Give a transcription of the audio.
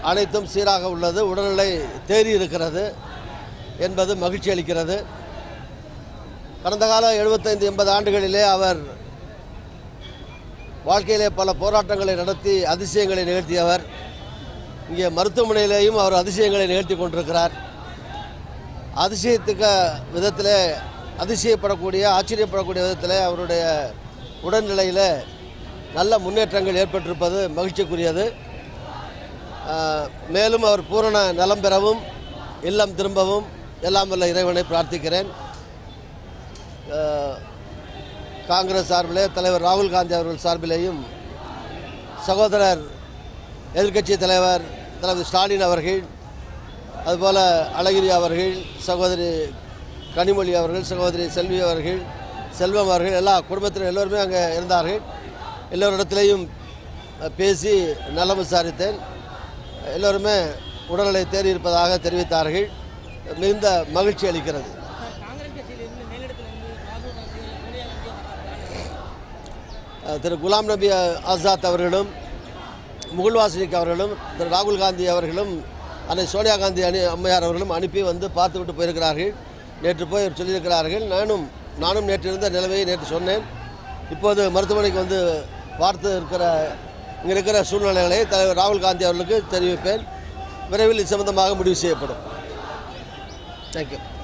அனைத்தும் சீராக உள்ளது உடல்நிலை தேறி இருக்கிறது என்பது மகிழ்ச்சி அளிக்கிறது கடந்த கால எழுபத்தைந்து எண்பது ஆண்டுகளிலே அவர் வாழ்க்கையிலே பல போராட்டங்களை நடத்தி அதிசயங்களை நிகழ்த்தியவர் இங்கே மருத்துவமனையிலேயும் அவர் அதிசயங்களை நிகழ்த்தி கொண்டிருக்கிறார் அதிசயத்துக்க விதத்தில் அதிசயப்படக்கூடிய ஆச்சரியப்படக்கூடிய விதத்தில் அவருடைய உடல்நிலையில் நல்ல முன்னேற்றங்கள் ஏற்பட்டிருப்பது மகிழ்ச்சிக்குரியது ஆஹ், மேலும் அவர் பூரண நலம் பெறவும் இல்லம் திரும்பவும் எல்லாம் வல்ல இறைவனை பிரார்த்திக்கிறேன் ஆஹ், காங்கிரஸ் சார்பிலே தலைவர் ராகுல் காந்தி அவர்கள் சார்பிலேயும் சகோதரர் எதிர்க்கட்சி தலைவர் தலைவர் ஸ்டாலின் அவர்கள் அதுபோல் அழகிரி அவர்கள் சகோதரி கனிமொழி அவர்கள் சகோதரி செல்வி அவர்கள் செல்வம் அவர்கள் எல்லா குடும்பத்தினர் எல்லோருமே அங்கே இருந்தார்கள் எல்லோரிடத்திலையும் அஹ், பேசி நலம் விசாரித்தேன் எல்லோருமே உடல்நிலை தேறி இருப்பதாக தெரிவித்தார்கள் மிகுந்த மகிழ்ச்சி அளிக்கிறது காங்கிரஸ் கட்சியிலிருந்து மேலிடத்திலிருந்து ராகுல் காந்தி சோனியா காந்தி அஹ், திரு குலாம் நபி ஆசாத் அவர்களும் முகுல்வாசினிக் அவர்களும் திரு ராகுல் காந்தி அவர்களும் அன்னை சோனியா காந்தி அணி அம்மையார் அவர்களும் அனுப்பி வந்து பார்த்துவிட்டு போயிருக்கிறார்கள் நேற்று போய் சொல்லியிருக்கிறார்கள் நானும் நானும் நேற்று இருந்த நிலைமையை நேற்று சொன்னேன் இப்போது மருத்துவமனைக்கு வந்து பார்த்து இருக்கிற இங்கே இருக்கிற சூழ்நிலைகளை தலைவர் ராகுல் காந்தி அவர்களுக்கு தெரிவிப்பேன் விரைவில் இது சம்பந்தமாக முடிவு செய்யப்படும் தேங்க்யூ